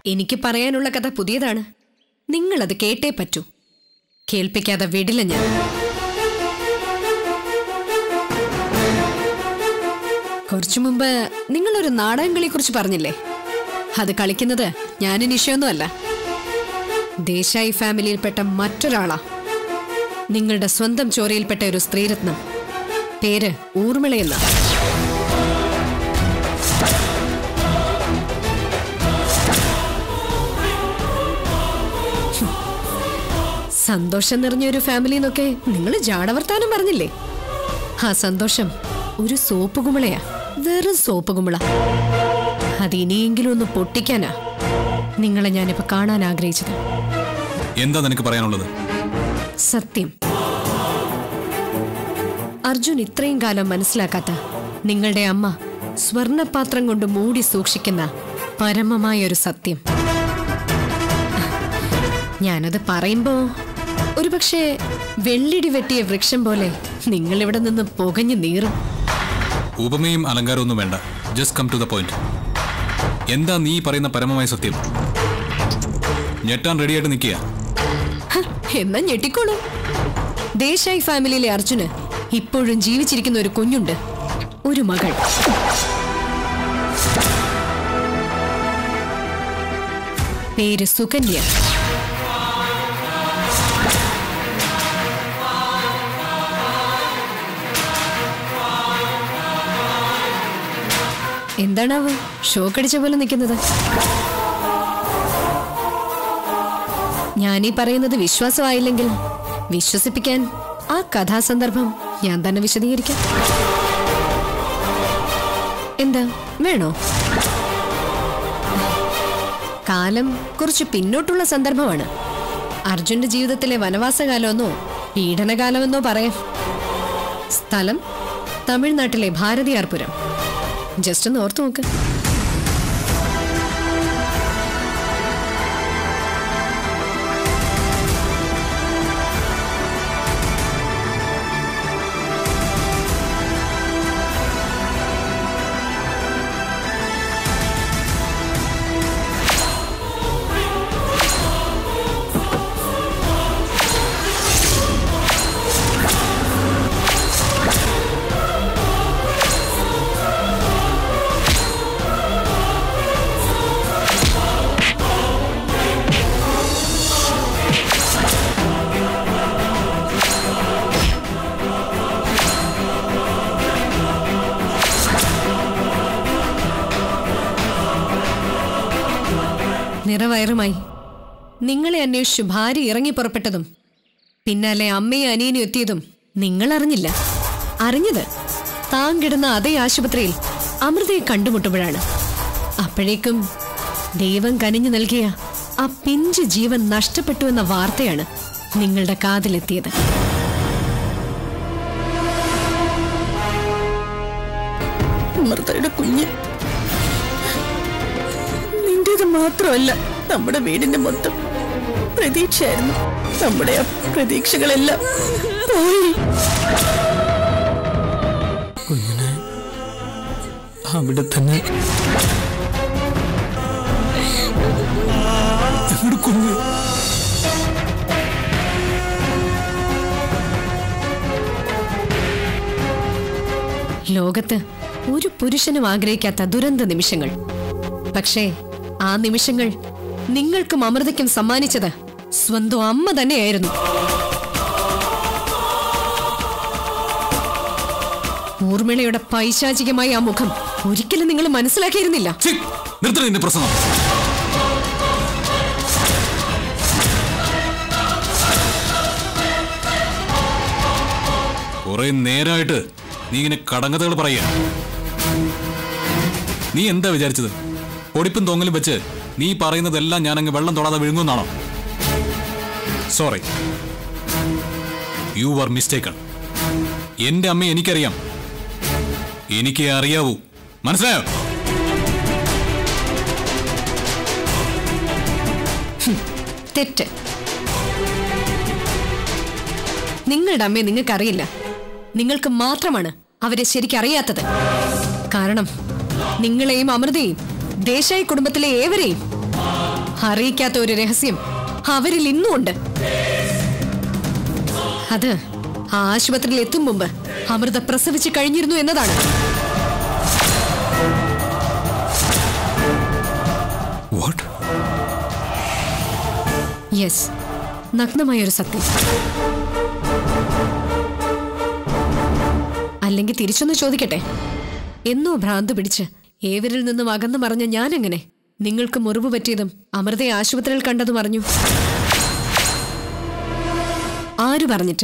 എനിക്ക് പറയാനുള്ള കഥ പുതിയതാണ് നിങ്ങളത് കേട്ടേ പറ്റൂ കേൾപ്പിക്കാതെ വിടില്ല ഞാൻ കുറച്ചു മുമ്പ് നിങ്ങളൊരു നാടകം കളിയെക്കുറിച്ച് പറഞ്ഞില്ലേ അത് കളിക്കുന്നത് ഞാനും നിഷയൊന്നുമല്ല ദേശായി ഫാമിലിയിൽപ്പെട്ട മറ്റൊരാളാ നിങ്ങളുടെ സ്വന്തം ചോരയിൽപ്പെട്ട ഒരു സ്ത്രീരത്നം പേര് ഊർമിളയെന്ന സന്തോഷം നിറഞ്ഞ ഒരു ഫാമിലി എന്നൊക്കെ നിങ്ങൾ ജാടവർത്താനം പറഞ്ഞില്ലേ ആ സന്തോഷം ഒരു സോപ്പ് കുമിളയാ വെറും സോപ്പ് കുമിള അത് ഇനിയെങ്കിലും ഒന്ന് പൊട്ടിക്കാനാ നിങ്ങളെ ഞാനിപ്പോ കാണാൻ ആഗ്രഹിച്ചത് എന്താ നിനക്ക് പറയാനുള്ളത് സത്യം അർജുൻ ഇത്രയും കാലം മനസ്സിലാക്കാത്ത നിങ്ങളുടെ അമ്മ സ്വർണപാത്രം കൊണ്ട് മൂടി സൂക്ഷിക്കുന്ന പരമമായൊരു സത്യം ഞാനത് പറയുമ്പോ ഒരുപക്ഷെ വെള്ളിടി വെട്ടിയ വൃക്ഷം പോലെ നിങ്ങളിവിടെ നിന്ന് പുകഞ്ഞു നീറും ഉപമയും അലങ്കാരവും ഒന്നും വേണ്ട just come to the point എന്താ നീ പറയുന്ന പരമമായ സത്യം ഞെട്ടാൻ റെഡിയായിട്ട് നിൽക്കുക ഹ, എന്നാ ഞെട്ടിക്കോളൂ ദേശായി ഫാമിലിയിലെ അർജുന് ഇപ്പോഴും ജീവിച്ചിരിക്കുന്ന ഒരു കുഞ്ഞുണ്ട് ഒരു മകൾ പേര് സുകന്യ എന്താണാവ് ഷോക്കടിച്ച പോലെ നിൽക്കുന്നത് ഞാനീ പറയുന്നത് വിശ്വാസമായില്ലെങ്കിൽ വിശ്വസിപ്പിക്കാൻ ആ കഥാസന്ദർഭം ഞാൻ തന്നെ വിശദീകരിക്കാം എന്താ വേണോ കാലം കുറച്ച് പിന്നോട്ടുള്ള സന്ദർഭമാണ് അർജുന്റെ ജീവിതത്തിലെ വനവാസകാലമെന്നോ പീഡനകാലമെന്നോ പറയാം സ്ഥലം തമിഴ്നാട്ടിലെ ഭാരതിയാർപുരം ജസ്റ്റ് ഒന്ന് ഓർത്തു നോക്ക് നിറവയറുമായി നിങ്ങളെ അന്വേഷിച്ചു ഭാര്യ ഇറങ്ങി പുറപ്പെട്ടതും പിന്നാലെ അമ്മയും അനിയനും എത്തിയതും നിങ്ങൾ അറിഞ്ഞില്ല അറിഞ്ഞത് താൻ കിടന്ന അതേ ആശുപത്രിയിൽ അമൃതയെ കണ്ടുമുട്ടുമ്പോഴാണ് അപ്പോഴേക്കും ദൈവം കനിഞ്ഞു നൽകിയ ആ പിഞ്ച് ജീവൻ നഷ്ടപ്പെട്ടു എന്ന വാർത്തയാണ് നിങ്ങളുടെ കാതിലെത്തിയത് അമൃതയുടെ കുഞ്ഞ് നിന്റേത് മാത്രമല്ല നമ്മുടെ വീടിന്റെ മൊത്തം പ്രതീക്ഷയായിരുന്നു നമ്മുടെ ആ പ്രതീക്ഷകളെല്ലാം പോയി കുഞ്ഞിനെ അവിടെ തന്നെ ഞങ്ങളുടെ കുഞ്ഞ് ലോകത്ത് ഒരു പുരുഷനും ആഗ്രഹിക്കാത്ത ദുരന്ത നിമിഷങ്ങൾ പക്ഷേ ആ നിമിഷങ്ങൾ നിങ്ങൾക്കും അമൃതയ്ക്കും സമ്മാനിച്ചത് സ്വന്തം അമ്മ തന്നെയായിരുന്നു ഊർമിളയുടെ പൈശാചികമായ ആ മുഖം ഒരിക്കലും നിങ്ങൾ മനസ്സിലാക്കിയിരുന്നില്ല ഛി, നിർത്തണ നിന്റെ പ്രസംഗം കുറെ നേരമായിട്ട് നീ ഇങ്ങനെ കടങ്കഥകൾ പറയുക നീ എന്താ വിചാരിച്ചത് പൊടിപ്പും തൊങ്ങലും വെച്ച് നീ പറയുന്നതെല്ലാം ഞാൻ അങ്ങ് വെള്ളം തൊടാതെ വിഴുങ്ങുന്നാണോ സോറി യു ആർ മിസ്റ്റേക്കൺ എന്റെ അമ്മ എനിക്കറിയാം എനിക്ക് അറിയാവൂ മനസ്സിലായോ തെറ്റ് നിങ്ങളുടെ അമ്മയെ നിങ്ങൾക്കറിയില്ല നിങ്ങൾക്ക് മാത്രമാണ് അവരെ ശരിക്കറിയാത്തത് കാരണം നിങ്ങളെയും അമൃതയെയും ദേശായി കുടുംബത്തിലെ ഏവരെയും അറിയിക്കാത്ത ഒരു രഹസ്യം അവരിൽ ഇന്നും ഉണ്ട് അത് ആ ആശുപത്രിയിൽ എത്തും മുമ്പ് അമൃത പ്രസവിച്ച് കഴിഞ്ഞിരുന്നു എന്നതാണ് വാട്ട് യെസ് നഗ്നമായൊരു സത്യം അല്ലെങ്കിൽ തിരിച്ചൊന്ന് ചോദിക്കട്ടെ എന്നോ ഭ്രാന്ത് പിടിച്ച് ഏവരിൽ നിന്നും അകന്നു മറഞ്ഞ ഞാനെങ്ങനെ നിങ്ങൾക്ക് മുറിവ് പറ്റിയതും അമൃതയെ ആശുപത്രിയിൽ കണ്ടതും അറിഞ്ഞു ആര് പറഞ്ഞിട്ട്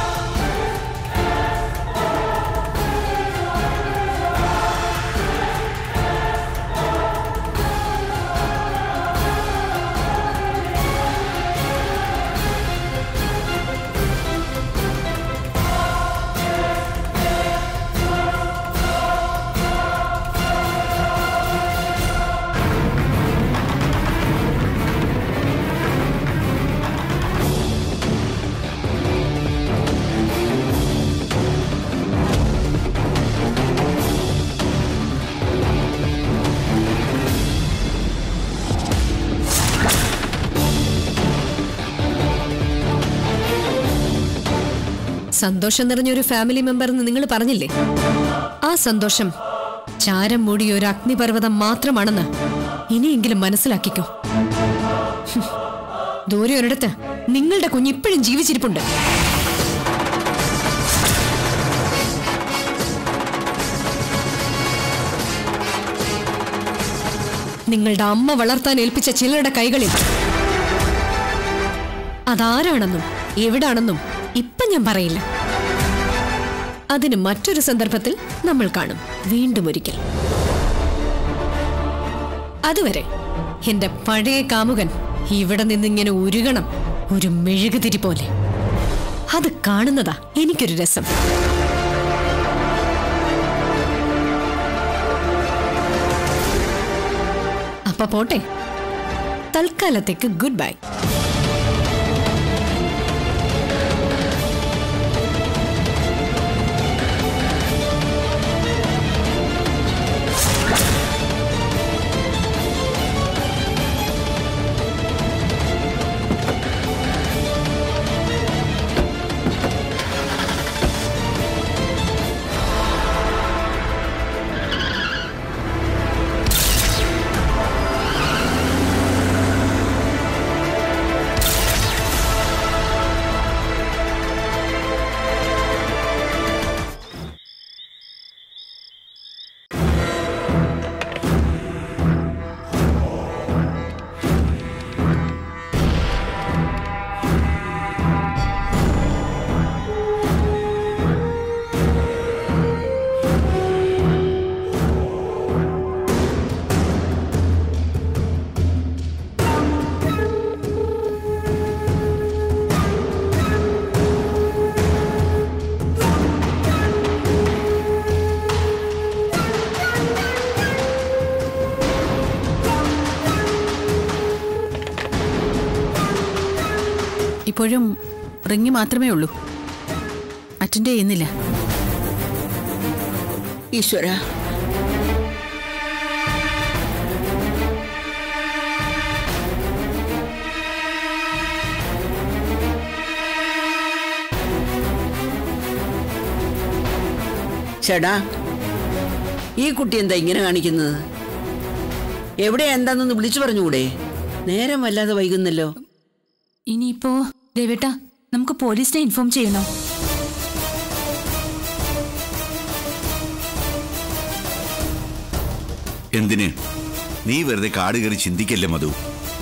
സന്തോഷം നിറഞ്ഞൊരു ഫാമിലി മെമ്പർ എന്ന് നിങ്ങൾ പറഞ്ഞില്ലേ ആ സന്തോഷം ചാരം മൂടിയ ഒരു അഗ്നിപർവ്വതം മാത്രമാണെന്ന് ഇനിയെങ്കിലും മനസ്സിലാക്കിക്കോ ഹും. ദൂരെ ഒരിടത്ത് നിങ്ങളുടെ കുഞ്ഞ് ഇപ്പോഴും ജീവിച്ചിരിപ്പുണ്ട് നിങ്ങളുടെ അമ്മ വളർത്താൻ ഏൽപ്പിച്ച ചിലരുടെ കൈകളിൽ അതാരാണെന്നും എവിടാണെന്നും ഇപ്പം ഞാൻ പറയില്ല അതിന് മറ്റൊരു സന്ദർഭത്തിൽ നമ്മൾ കാണും വീണ്ടും ഒരിക്കൽ അതുവരെ എന്റെ പഴയ കാമുകൻ ഇവിടെ നിന്നിങ്ങനെ ഉരുകണം ഒരു മെഴുകുതിരി പോലെ അത് കാണുന്നതാ എനിക്കൊരു രസം അപ്പൊ പോട്ടെ തൽക്കാലത്തേക്ക് ഗുഡ് ബൈ ഇപ്പോഴും റിങ് മാത്രമേ ഉള്ളൂ അറ്റൻഡ് ചെയ്യുന്നില്ല ഈശ്വര ചേടാ ഈ കുട്ടി എന്താ ഇങ്ങനെ കാണിക്കുന്നത് എവിടെ എന്താണെന്നൊന്ന് വിളിച്ചു പറഞ്ഞുകൂടെ നേരം വല്ലാതെ വൈകുന്നല്ലോ ഇനിയിപ്പോ ദേവേട്ട നമുക്ക് പോലീസിനെ ഇൻഫോം ചെയ്യണോ എന്തിന് നീ വെറുതെ കാട് കയറി ചിന്തിക്കല്ലേ മധു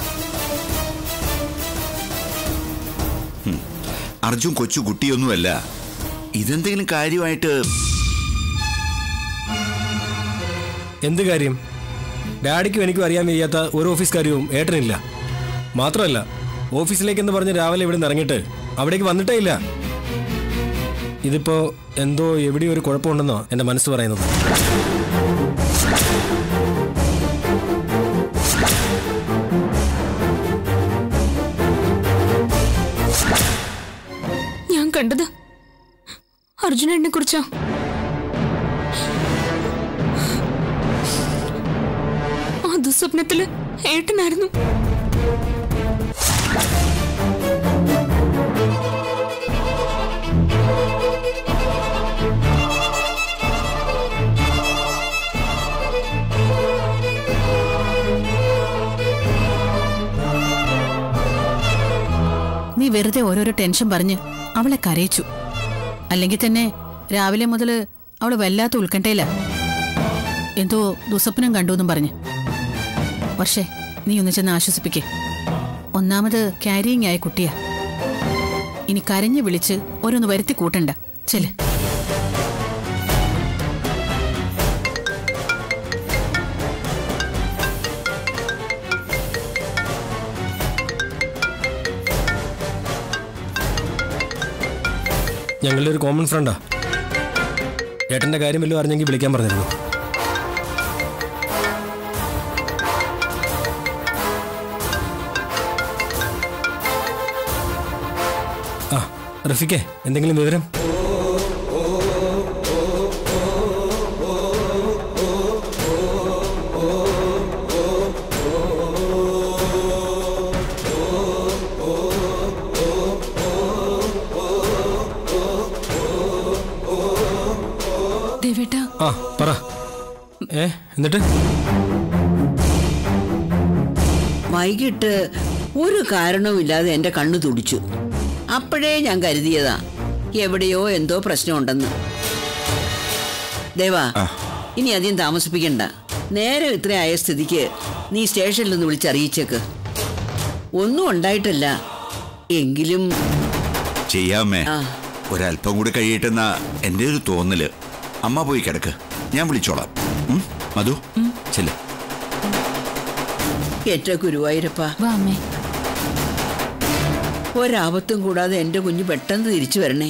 ഹും, അർജുൻ കൊച്ചു കുട്ടിയൊന്നുമല്ല ഇതെന്തെങ്കിലും കാര്യമായിട്ട് എന്ത് കാര്യം ഡാഡിക്കും എനിക്കും അറിയാൻ വയ്യാത്ത ഒരു ഓഫീസ് കാര്യവും ഏട്ടനില്ല മാത്രമല്ല ഓഫീസിലേക്കെന്ന് പറഞ്ഞ് രാവിലെ ഇവിടെ നിന്ന് ഇറങ്ങിയിട്ട് അവിടേക്ക് വന്നിട്ടേ ഇല്ല ഇതിപ്പോ എന്തോ എവിടെയോ ഒരു കുഴപ്പമുണ്ടെന്നോ എൻ്റെ മനസ്സ് പറയുന്നത് ഞാൻ കണ്ടത് അർജുനനെ കുറിച്ചാ ആ ദുസ്വപ്നത്തില് ഏട്ടനായിരുന്നു നീ വെറുതെ ഓരോരോ ടെൻഷൻ പറഞ്ഞ് അവളെ കരയിച്ചു അല്ലെങ്കിൽ തന്നെ രാവിലെ മുതൽ അവൾ വല്ലാത്ത ഉത്കണ്ഠയില്ല എന്തോ ദുസ്വപ്നം കണ്ടു എന്നും പറഞ്ഞ് പക്ഷേ നീ ഒന്ന് ചെന്ന് ആശ്വസിപ്പിക്കേ ഒന്നാമത് ക്യാരിയിങ് ആയ കുട്ടിയാ ഇനി കരഞ്ഞു വിളിച്ച് ഓരോന്ന് വരുത്തി കൂട്ടണ്ട ചെല് ഞങ്ങളുടെ ഒരു കോമൺ ഫ്രണ്ടാ ഏട്ടൻ്റെ കാര്യം വല്ലതും അറിഞ്ഞെങ്കിൽ വിളിക്കാൻ പറഞ്ഞിരുന്നു ആ റഫിക്കേ എന്തെങ്കിലും വിവരം ദേവേട്ട ആ പറ ഏ എന്നിട്ട് വൈകിട്ട് ഒരു കാരണവുമില്ലാതെ എന്റെ കണ്ണു തുടിച്ചു അപ്പോഴേ ഞാൻ കരുതിയതാ എവിടെയോ എന്തോ പ്രശ്നമുണ്ടെന്ന് ദേവാ ഇനി അധികം താമസിപ്പിക്കണ്ട നേരെ ഇത്രയായ സ്ഥിതിക്ക് നീ സ്റ്റേഷനിൽ നിന്ന് വിളിച്ചറിയിച്ചേക്ക് ഒന്നും ഉണ്ടായിട്ടല്ല എങ്കിലും ചെയ്യാമേ ആ. ഒരല്പം കൂടി കഴിയട്ടെന്ന എൻ്റെ ഒരു തോന്നല് അമ്മ പോയി കിടക്ക് ഞാൻ വിളിച്ചോളാം ഉം? മധു ചെല്ല് ഏറ്റ ഗുരുവായൂരപ്പ വാ അമ്മേ ഒരാപത്തും കൂടാതെ എന്റെ കുഞ്ഞ് പെട്ടെന്ന് തിരിച്ചു വരണേ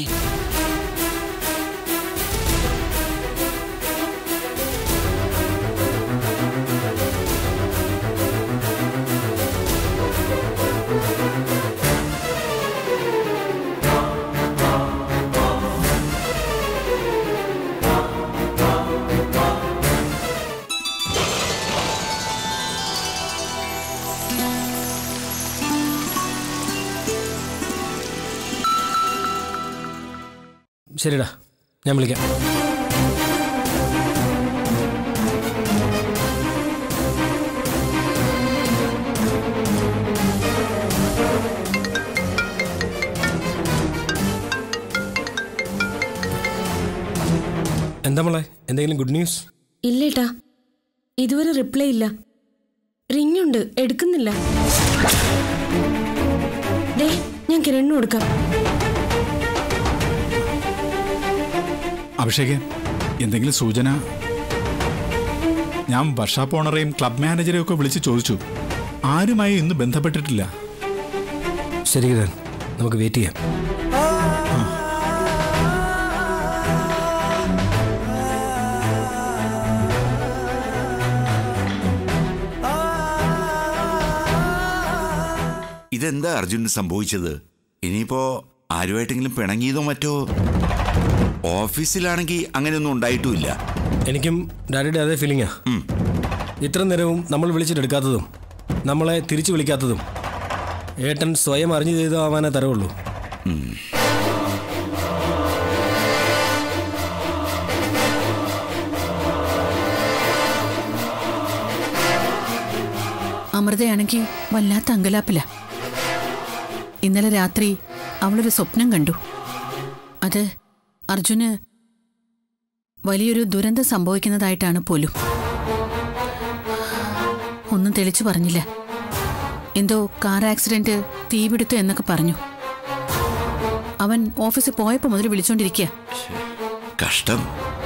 ശരിടാ ഞാൻ വിളിക്കാം എന്താ മോളെ എന്തെങ്കിലും ഗുഡ് ന്യൂസ് ഇല്ലേട്ടാ ഇതുവരെ റിപ്ലൈ ഇല്ല റിംഗ് ഉണ്ട് എടുക്കുന്നില്ല ദേ ഞാൻ കിരണിന് കൊടുക്കാം അഭിഷേക് എന്തെങ്കിലും സൂചന ഞാൻ വർഷാപ്പ് ഓണറെയും ക്ലബ് മാനേജരെയും ഒക്കെ വിളിച്ച് ചോദിച്ചു ആരുമായി ഇന്ന് ബന്ധപ്പെട്ടിട്ടില്ല ശരി കിരൺ നമുക്ക് വെയിറ്റ് ചെയ്യാം ഇതെന്താ അർജുന് സംഭവിച്ചത് ഇനിയിപ്പോ ആരുമായിട്ടെങ്കിലും പിണങ്ങിയതോ മറ്റോ ഓഫീസിലാണെങ്കിൽ അങ്ങനെയൊന്നും ഉണ്ടായിട്ടുമില്ല എനിക്കും ഡാഡിയുടെ അതേ ഫീലിംഗാ ഇത്ര നേരവും നമ്മൾ വിളിച്ചിട്ടെടുക്കാത്തതും നമ്മളെ തിരിച്ചു വിളിക്കാത്തതും ഏട്ടൻ സ്വയം അറിഞ്ഞു ചെയ്തോ ആവാനേ തരവുള്ളൂ അമൃതയാണെങ്കിൽ വല്ലാത്ത അങ്കലാപ്പില ഇന്നലെ രാത്രി അവളൊരു സ്വപ്നം കണ്ടു അത് അർജുന് വലിയൊരു ദുരന്തം സംഭവിക്കുന്നതായിട്ടാണ് പോലും ഒന്നും തെളിച്ചു പറഞ്ഞില്ല എന്തോ കാർ ആക്സിഡന്റ് തീപിടുത്തം എന്നൊക്കെ പറഞ്ഞു അവൻ ഓഫീസിൽ പോയപ്പോൾ മുതൽ വിളിച്ചോണ്ടിരിക്കുക കഷ്ടം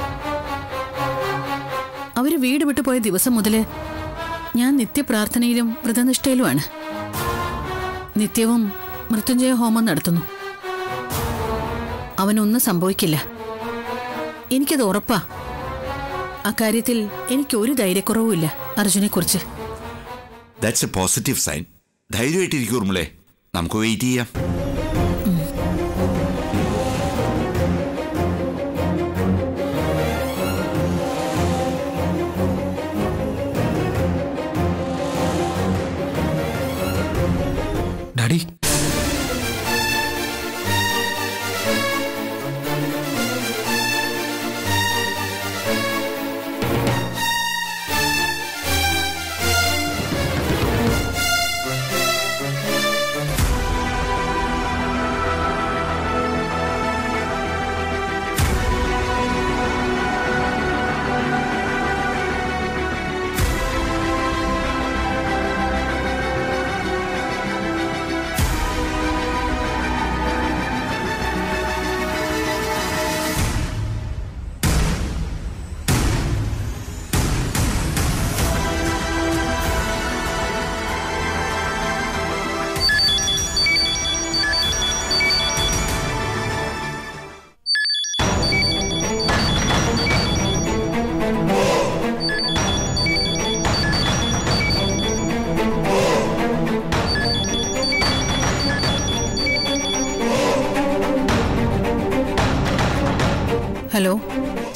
അവര് വീട് വിട്ടു പോയ ദിവസം മുതല് ഞാൻ നിത്യപ്രാർത്ഥനയിലും വ്രതനിഷ്ഠയിലുമാണ് നിത്യവും മൃത്യുഞ്ജയ ഹോമം നടത്തുന്നു അവനൊന്നും സംഭവിക്കില്ല എനിക്കത് ഉറപ്പാ അക്കാര്യത്തിൽ എനിക്കൊരു ധൈര്യക്കുറവുമില്ല അർജുനെക്കുറിച്ച് ദാറ്റ്സ് എ പോസിറ്റീവ് സൈൻ ധൈര്യമായിട്ടിരിക്കും ഉർമിളെ നമുക്ക് വെയിറ്റ് ചെയ്യാം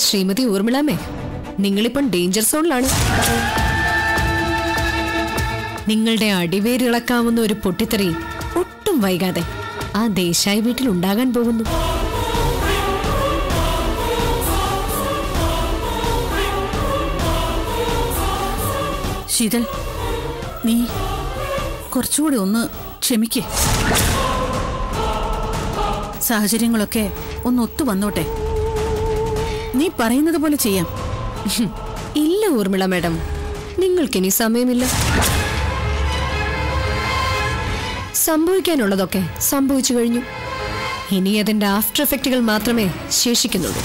ശ്രീമതി ഊർമിളാമേ നിങ്ങളിപ്പം ഡേഞ്ചർ സോണിലാണ് നിങ്ങളുടെ അടിവേരിളക്കാവുന്ന ഒരു പൊട്ടിത്തെറി ഒട്ടും വൈകാതെ ആ ദേശായി വീട്ടിൽ ഉണ്ടാകാൻ പോകുന്നു ശീതൽ നീ കുറച്ചുകൂടി ഒന്ന് ക്ഷമിക്കേ സാഹചര്യങ്ങളൊക്കെ ഒന്ന് ഒത്തു വന്നോട്ടെ നീ പറയുന്നത് പോലെ ചെയ്യാം ഇല്ല ഊർമിള മാഡം നിങ്ങൾക്കിനി സമയമില്ല സംഭവിക്കാനുള്ളതൊക്കെ സംഭവിച്ചു കഴിഞ്ഞു ഇനി അതിന്റെ ആഫ്റ്റർ എഫക്റ്റുകൾ മാത്രമേ ശേഷിക്കുന്നുള്ളൂ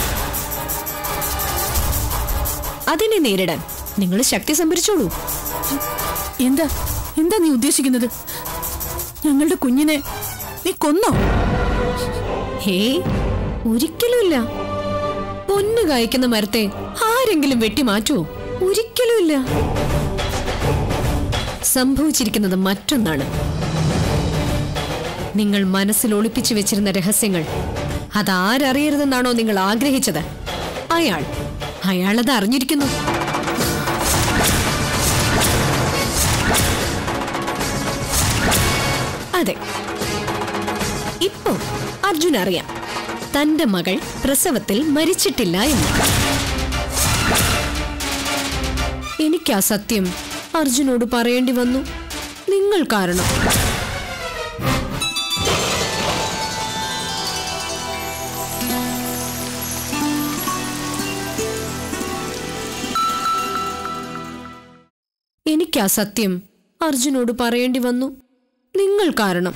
അതിനെ നേരിടാൻ നിങ്ങൾ ശക്തി സംഭരിച്ചോളൂ എന്താ എന്താ നീ ഉദ്ദേശിക്കുന്നത് ഞങ്ങളുടെ കുഞ്ഞിനെ നീ കൊന്നോ ഹേ ഒരിക്കലുമില്ല പൊന്നു കായ്ക്കുന്ന മരത്തെ ആരെങ്കിലും വെട്ടിമാറ്റുമോ ഒരിക്കലുമില്ല സംഭവിച്ചിരിക്കുന്നത് മറ്റൊന്നാണ് നിങ്ങൾ മനസ്സിൽ ഒളിപ്പിച്ചു വെച്ചിരുന്ന രഹസ്യങ്ങൾ അതാരറിയരുതെന്നാണോ നിങ്ങൾ ആഗ്രഹിച്ചത് അയാൾ അയാളത് അറിഞ്ഞിരിക്കുന്നു അതെ ഇപ്പോ അർജുൻ അറിയാം തന്റെ മകൾ പ്രസവത്തിൽ മരിച്ചിട്ടില്ല എന്ന് എനിക്ക് ആ സത്യം അർജുനോട് പറയേണ്ടി വന്നു നിങ്ങൾ കാരണം എനിക്ക് ആ സത്യം അർജുനോട് പറയേണ്ടി വന്നു നിങ്ങൾ കാരണം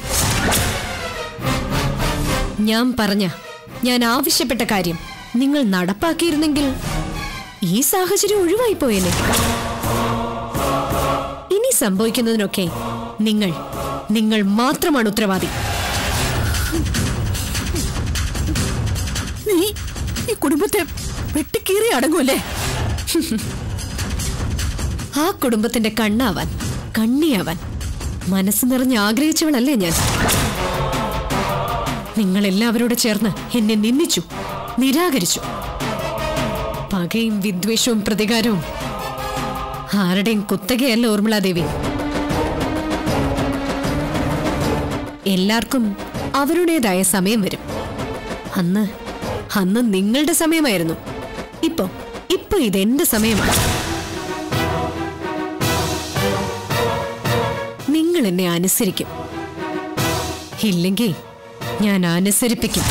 ഞാൻ പറഞ്ഞ ഞാൻ ആവശ്യപ്പെട്ട കാര്യം നിങ്ങൾ നടപ്പാക്കിയിരുന്നെങ്കിൽ ഈ സാഹചര്യം ഒഴിവായി പോയേനെ ഇനി സംഭവിക്കുന്നതിനൊക്കെ നിങ്ങൾ നിങ്ങൾ മാത്രമാണ് ഉത്തരവാദി നീ ഈ കുടുംബത്തെ വെട്ടിക്കീറി അടങ്ങുമല്ലേ ആ കുടുംബത്തിന്റെ കണ്ണാവാൻ കണ്ണിയാവാൻ മനസ്സ് നിറഞ്ഞ് ആഗ്രഹിച്ചവളല്ലേ ഞാൻ നിങ്ങൾ എല്ലാവരോട് ചേർന്ന് എന്നെ നിന്ദിച്ചു നിരാകരിച്ചു പകയും വിദ്വേഷവും പ്രതികാരവും ആരുടെയും കുത്തകയല്ല ഊർമിളാദേവി എല്ലാവർക്കും അവരുടേതായ സമയം വരും അന്ന് അന്ന് നിങ്ങളുടെ സമയമായിരുന്നു ഇപ്പൊ ഇപ്പൊ ഇതെന്റെ സമയമാണ് നിങ്ങൾ എന്നെ അനുസരിക്കും ഇല്ലെങ്കിൽ ഞാൻ അനുസരിപ്പിക്കും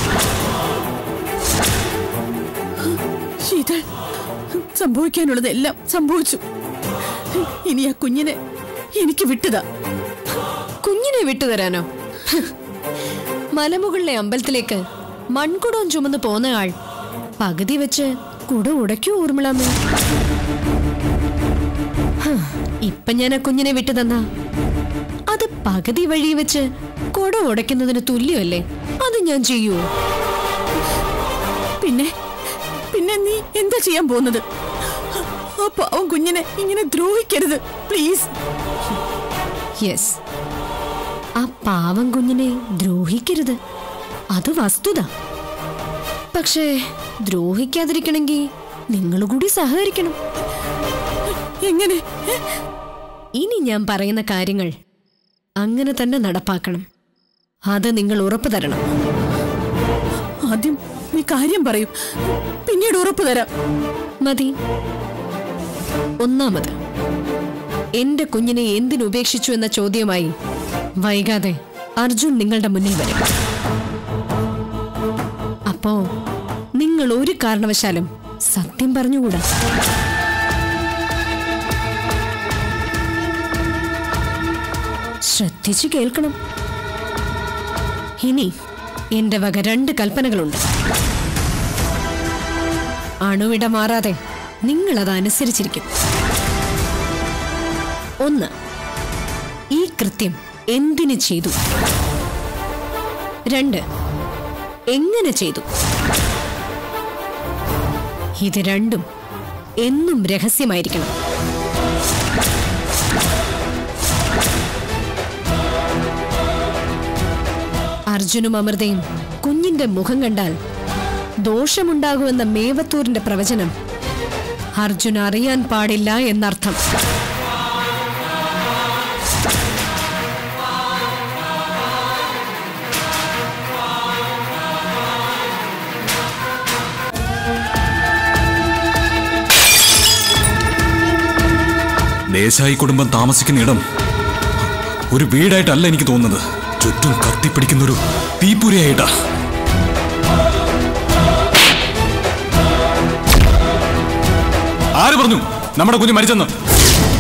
ശീതൾ സംഭവിക്കാനുള്ളതെല്ലാം സംഭവിച്ചു ഇനി ആ കുഞ്ഞിനെ എനിക്ക് വിട്ടുതാ കുഞ്ഞിനെ വിട്ടുതരാനോ ഹ്. മലമുകളിലെ അമ്പലത്തിലേക്ക് മൺകുടവും ചുമന്ന് പോന്ന ആൾ പകുതി വെച്ച് കുട ഉടയ്ക്കൂ ഊർമിളാമേ ഹ്, ഇപ്പൊ ഞാൻ ആ കുഞ്ഞിനെ വിട്ടു തന്ന അത് പകുതി വഴി വെച്ച് കുട ഉടയ്ക്കുന്നതിന് തുല്യമല്ലേ അത് ഞാൻ ചെയ്യൂ പിന്നെ പിന്നെ നീ എന്താ ചെയ്യാൻ പോകുന്നത് ആ പാവം കുഞ്ഞിനെ ഇങ്ങനെ ദ്രോഹിക്കരുത് പ്ലീസ് യെസ് ആ പാവം കുഞ്ഞിനെ ദ്രോഹിക്കരുത് അത് വസ്തുത പക്ഷേ ദ്രോഹിക്കാതിരിക്കണമെങ്കിൽ നിങ്ങൾ കൂടി സഹകരിക്കണം എങ്ങനെ ഇനി ഞാൻ പറയുന്ന കാര്യങ്ങൾ അങ്ങനെ തന്നെ നടപ്പാക്കണം അത് നിങ്ങൾ ഉറപ്പു തരണം ആദ്യം നീ കാര്യം പറയൂ പിന്നീട് ഉറപ്പ് തരാം മതി ഒന്നാമത് എന്റെ കുഞ്ഞിനെ എന്തിനുപേക്ഷിച്ചു എന്ന ചോദ്യമായി വൈകാതെ അർജുൻ നിങ്ങളുടെ മുന്നിൽ വരും അപ്പോ നിങ്ങൾ ഒരു കാരണവശാലും സത്യം പറഞ്ഞുകൂടാ ശ്രദ്ധിച്ചു കേൾക്കണം ഇനി എന്റെ വക രണ്ട് കൽപ്പനകളുണ്ട് അണുവിട മാറാതെ നിങ്ങൾ അത് അനുസരിച്ചിരിക്കും ഒന്ന് ഈ കൃത്യം എന്തിനു ചെയ്തു രണ്ട് എങ്ങനെ ചെയ്തു ഇത് രണ്ടും എന്നും രഹസ്യമായിരിക്കണം അർജുനും അമൃതയും കുഞ്ഞിന്റെ മുഖം കണ്ടാൽ ദോഷമുണ്ടാകുമെന്ന മേവത്തൂരിന്റെ പ്രവചനം അർജുൻ അറിയാൻ പാടില്ല എന്നർത്ഥം ദേശായി കുടുംബം താമസിക്കുന്ന ഇടം ഒരു വീടായിട്ടല്ല എനിക്ക് തോന്നുന്നത് ചുറ്റും കത്തിപ്പിടിക്കുന്ന ഒരു തീപ്പുരയായിട്ടാ ആര് പറഞ്ഞു നമ്മുടെ കുഞ്ഞ് മരിച്ചെന്ന്